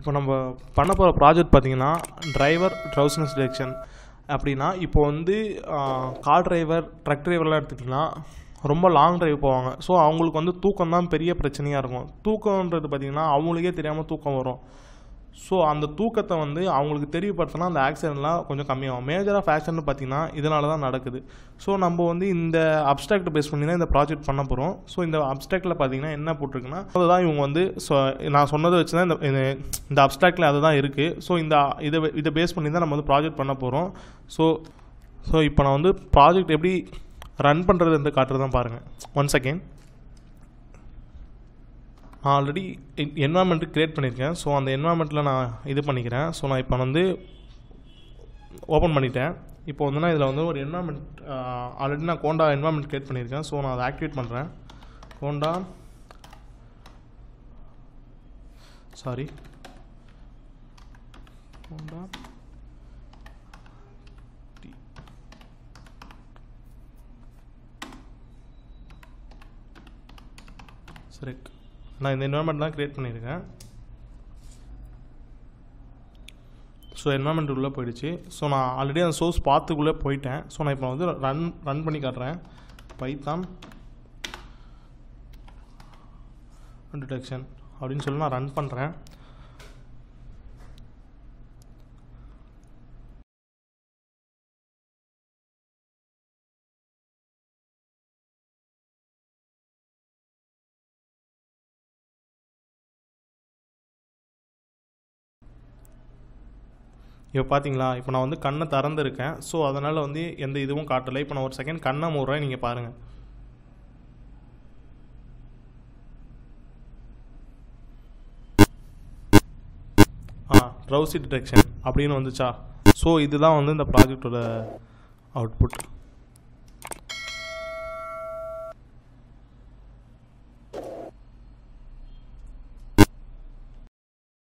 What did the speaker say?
இப்போ நம்ம பண்ண போகிற ப்ராஜெக்ட் பார்த்தீங்கன்னா டிரைவர் ட்ரௌஸ்னஸ் டிடெக்ஷன் அப்படின்னா இப்போ வந்து கார் டிரைவர் ட்ரக் டிரைவர்லாம் எடுத்துக்கிட்டிங்கன்னா ரொம்ப லாங் டிரைவ் போவாங்க ஸோ அவங்களுக்கு வந்து தூக்கம் தான் பெரிய பிரச்சனையாக இருக்கும் தூக்கம்ன்றது பார்த்திங்கன்னா அவங்களுக்கே தெரியாமல் தூக்கம் வரும் ஸோ அந்த தூக்கத்தை வந்து அவங்களுக்கு தெரியப்படுத்தினா அந்த ஆக்சிடென்ட்லாம் கொஞ்சம் கம்மியாகும் மேஜராக ஆக்சிடென்ட் பார்த்திங்கன்னா இதனால தான் நடக்குது ஸோ நம்ம வந்து இந்த அப்டாக்ட் பேஸ் பண்ணி தான் இந்த ப்ராஜெக்ட் பண்ண போகிறோம் ஸோ இந்த அப்டாக்டில் பார்த்தீங்கன்னா என்ன போட்டிருக்குன்னா அதுதான் இவங்க வந்து ஸோ நான் சொன்னதை வச்சு தான் இந்த இந்த- இந்த அப்டாக்டில் அதுதான் இருக்குது ஸோ இந்த இதை இதை பேஸ் பண்ணி தான் நம்ம வந்து ப்ராஜெக்ட் பண்ண போகிறோம் ஸோ ஸோ இப்போ நான் வந்து ப்ராஜெக்ட் எப்படி ரன் பண்ணுறது வந்து காட்டுறது தான் பாருங்கள் ஒன் செகண்ட் நான் ஆல்ரெடி என்வாமெண்ட்டு க்ரியேட் பண்ணியிருக்கேன் ஸோ அந்த என்வாமெண்ட்டில் நான் இது பண்ணிக்கிறேன் ஸோ நான் இப்போ வந்து ஓப்பன் பண்ணிட்டேன் இப்போ வந்து நான் இதில் வந்து ஒரு என்வாமெண்ட் ஆல்ரெடி நான் கோண்டா என்வாமெண்ட் க்ரியேட் பண்ணியிருக்கேன் ஸோ நான் அதை ஆக்டிவேட் பண்ணுறேன் கோண்டா சாரி கோண்டா சரி நான் இந்த என்வாமெண்ட் தான் க்ரியேட் பண்ணியிருக்கேன் ஸோ என்வாமெண்ட் உள்ளே போயிடுச்சு ஸோ நான் ஆல்ரெடி அந்த சோர்ஸ் பார்த்துக்குள்ளே போயிட்டேன் ஸோ நான் இப்போ வந்து ரன் ரன் பண்ணி காட்டுறேன் பைத்தான் டிடெக்ஷன் அப்படின்னு சொல்லி நான் ரன் பண்ணுறேன் இப்போ பார்த்தீங்களா இப்போ நான் வந்து கண்ணை திறந்துருக்கேன் ஸோ அதனால் வந்து எந்த இதுவும் காட்டலை இப்போ நான் ஒரு செகண்ட் கண்ணை மூடுறேன் நீங்கள் பாருங்கள் ஆ ட்ரௌசி டிடெக்ஷன் அப்படின்னு வந்துச்சா ஸோ இதுதான் வந்து இந்த ப்ராஜெக்டோட அவுட்புட்